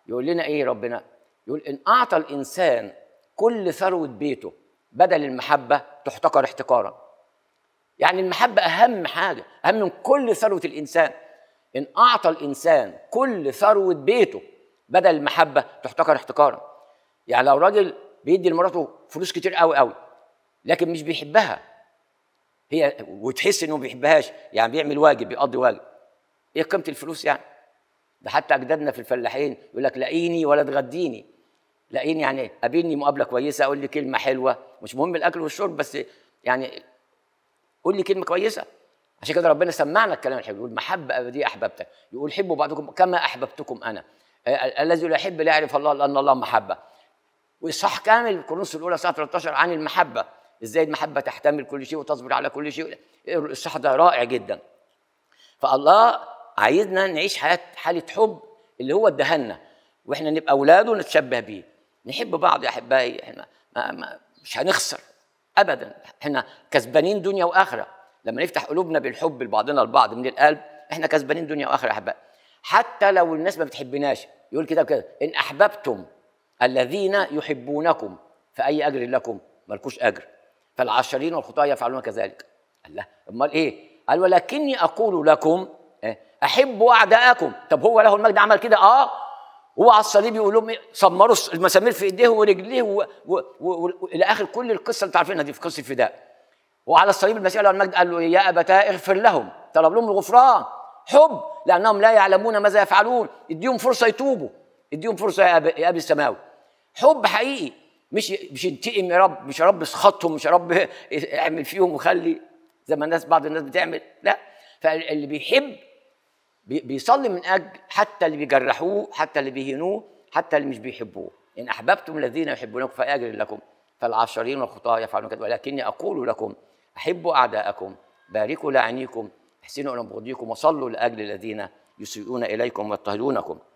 يقول لنا ايه ربنا يقول ان اعطى الانسان كل ثروه بيته بدل المحبه تحتقر احتقارا يعني المحبه اهم حاجه اهم من كل ثروه الانسان ان اعطى الانسان كل ثروه بيته بدل المحبه تحتقر احتقارا يعني لو راجل بيدي لمراته فلوس كتير قوي قوي لكن مش بيحبها هي وتحس انه ما بيحبهاش يعني بيعمل واجب بيقضي واجب ايه قيمه الفلوس يعني ده حتى اجدادنا في الفلاحين يقول لك لاقيني ولا تغديني لاقيني يعني إيه؟ قابلني مقابله كويسه اقول لي كلمه حلوه مش مهم الاكل والشرب بس يعني قول لي كلمه كويسه عشان كده ربنا سمعنا الكلام الحلو يقول محبه ابديه احببتك يقول حبوا بعضكم كما احببتكم انا آه، الذي لا يحب لا يعرف الله لان الله محبه واصحاح كامل كورنثوس الاولى ساعه 13 عن المحبه ازاي المحبه تحتمل كل شيء وتصبر على كل شيء الصح ده رائع جدا فالله عايزنا نعيش حياه حاله حب اللي هو ادهنا واحنا نبقى اولاده نتشبه بيه نحب بعض يا احبائي احنا ما ما مش هنخسر ابدا احنا كسبانين دنيا واخره لما نفتح قلوبنا بالحب لبعضنا البعض من القلب احنا كسبانين دنيا واخره يا احبائي حتى لو الناس ما بتحبناش يقول كده كده ان احببتم الذين يحبونكم فاي اجر لكم ملكوش اجر فالعشرين والخطاة يفعلون كذلك الله امال ايه قال ولكني اقول لكم إيه؟ احبوا اعداءكم طب هو له المجد عمل كده اه هو على الصليب يقول لهم إيه؟ سمروا المسامير في ايديه ورجليه والى اخر كل القصه اللي انتوا عارفينها دي في قصه الفداء وعلى الصليب المسيح له المجد قال له يا ابتاه اغفر لهم طلب لهم الغفران حب لانهم لا يعلمون ماذا يفعلون اديهم فرصه يتوبوا اديهم فرصه يا ابي, يا أبي السماوي حب حقيقي مش مش انتقم يا رب مش يا رب اسخطهم مش يا رب اعمل فيهم وخلي زي ما الناس بعض الناس بتعمل لا فاللي بيحب بيصلي من اجل حتى اللي بيجرحوه حتى اللي بيهينوه حتى اللي مش بيحبوه ان احببتم الذين يحبونكم فاجر لكم فالعشرين والخطاه يفعلون كذا ولكني اقول لكم احبوا اعداءكم باركوا لعنيكم احسنوا الى مبغضيكم وصلوا لاجل الذين يسيئون اليكم ويضطهدونكم